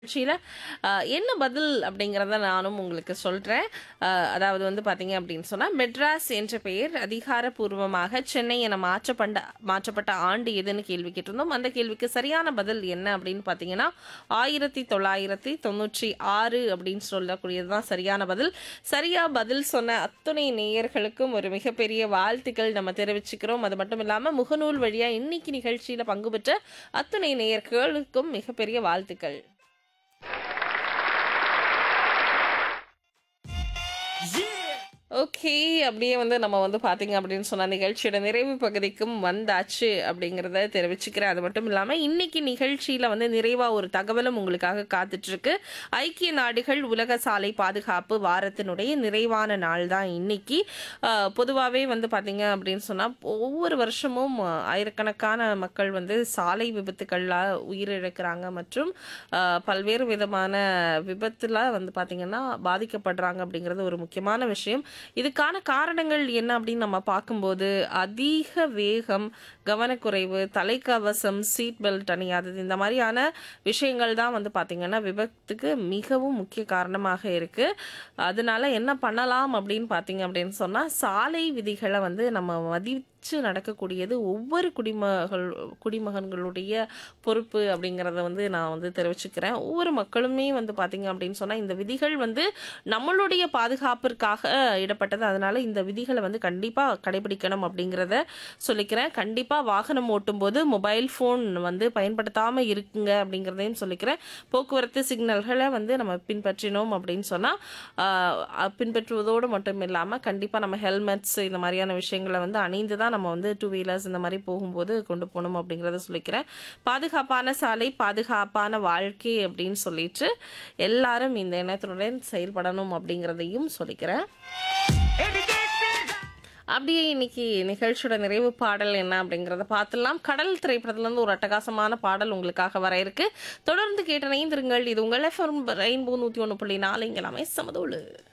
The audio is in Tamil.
நிகழ்ச்சியில அ, என்ன பதில் அப்படிங்கிறத நானும் உங்களுக்கு சொல்றேன். அ, அதாவது வந்து பார்த்தீங்க அப்படின்னு சொன்னா, மெட்ராஸ் என்ற பெயர் அதிகாரப்பூர்வமாக சென்னை என மாற்றப்பண்ட மாற்றப்பட்ட ஆண்டு எதுன்னு கேள்வி கேட்டிருந்தோம். அந்த கேள்விக்கு சரியான பதில் என்ன அப்படின்னு பார்த்தீங்கன்னா, 1996 அப்படின்னு சொல்லக்கூடியது தான் சரியான பதில். சரியா பதில் சொன்ன அத்துணை நேயர்களுக்கும் ஒரு மிகப்பெரிய வாழ்த்துக்கள் நம்ம தெரிவிச்சுக்கிறோம். அது மட்டும் இல்லாம முகநூல் வழியா இன்னைக்கு நிகழ்ச்சியில பங்கு பெற்ற அத்துணை நேயர்களுக்கும் மிகப்பெரிய வாழ்த்துக்கள். ஓகே. அப்படியே வந்து நம்ம வந்து பார்த்தீங்க அப்படின்னு சொன்னா, நிகழ்ச்சியோட நிறைவு பகுதிக்கும் வந்தாச்சு அப்படிங்கிறத தெரிவிச்சுக்கிறேன். அது மட்டும் இல்லாம, இன்னைக்கு நிகழ்ச்சியில வந்து நிறைவா ஒரு தகவலும் உங்களுக்காக காத்துட்ருக்கு. ஐக்கிய நாடுகள் உலக சாலை பாதுகாப்பு வாரத்தினுடைய நிறைவான நாள் தான் இன்னைக்கு. அ, பொதுவாவே வந்து பார்த்தீங்க அப்படின்னு சொன்னா, ஒவ்வொரு வருஷமும் ஆயிரக்கணக்கான மக்கள் வந்து சாலை விபத்துக்கள்ல உயிரிழக்கிறாங்க மற்றும் அ, பல்வேறு விதமான விபத்துல வந்து பார்த்தீங்கன்னா, பாதிக்கப்படுறாங்க அப்படிங்கிறது ஒரு முக்கியமான விஷயம். இதுக்கான காரணங்கள் என்ன அப்படின்னு நம்ம பார்க்கும்போது, அதிக வேகம், கவனக்குறைவு, தலைக்கவசம், சீட் பெல்ட் அணியாதது இந்த மாதிரியான விஷயங்கள் தான் வந்து பார்த்தீங்கன்னா, விபத்துக்கு மிகவும் முக்கிய காரணமாக இருக்கு. அதனால என்ன பண்ணலாம் அப்படின்னு பார்த்தீங்க அப்படின்னு சொன்னா, சாலை விதிகள வந்து நம்ம மதிச்சு நடக்கக்கூடியது ஒவ்வொரு குடிமகள் குடிமகன்களுடைய பொறுப்பு அப்படிங்கிறத வந்து நான் வந்து தெரிவிச்சுக்கிறேன். ஒவ்வொரு மக்களுமே வந்து பார்த்தீங்க அப்படின்னு சொன்னா, இந்த விதிகள் வந்து நம்மளுடைய பாதுகாப்பிற்காக இடப்பட்டது. அதனால இந்த விதிகள வந்து கண்டிப்பா கடைபிடிக்கணும் அப்படிங்கிறத சொல்லிக்கிறேன். கண்டிப்பா வாகனம் ஓட்டும்போது மொபைல் ஃபோன் வந்து பயன்படுத்தாம இருக்குங்க அப்படிங்கிறதையும் சொல்லிக்கிறேன். போக்குவரத்து சிக்னல்கள வந்து நம்ம பின்பற்றினோம் அப்படின்னு சொன்னா, அ, பின்பற்றுவதோடு மட்டும் இல்லாம கண்டிப்பா நம்ம ஹெல்மெட்ஸ் இந்த மாதிரியான விஷயங்கள வந்து அணிந்து தான் நம்ம வந்து டூ வீலர்ஸ் இந்த மாதிரி போகும்போது கொண்டு போகணும் அப்படிங்கிறத சொல்லிக்கிறேன். பாதுகாப்பான சாலை, பாதுகாப்பான வாழ்க்கை அப்படின்னு சொல்லிட்டு எல்லாரும் இந்த எண்ணத்துடன் செயல்படணும் அப்படிங்கிறதையும் சொல்லிக்கிறேன். அப்படியே இன்னைக்கு நிகழ்ச்சியோட நிறைவு பாடல் என்ன அப்படிங்கிறத பார்த்துடலாம். கடல் திரைப்படத்திலிருந்து ஒரு அட்டகாசமான பாடல் உங்களுக்காக வர இருக்கு. தொடர்ந்து கேட்டு இணைந்திருங்கள். இது உங்கள் எஃப்எம் ரெயின்போ 101.4 இங்க எல்லாமே சமதோளு.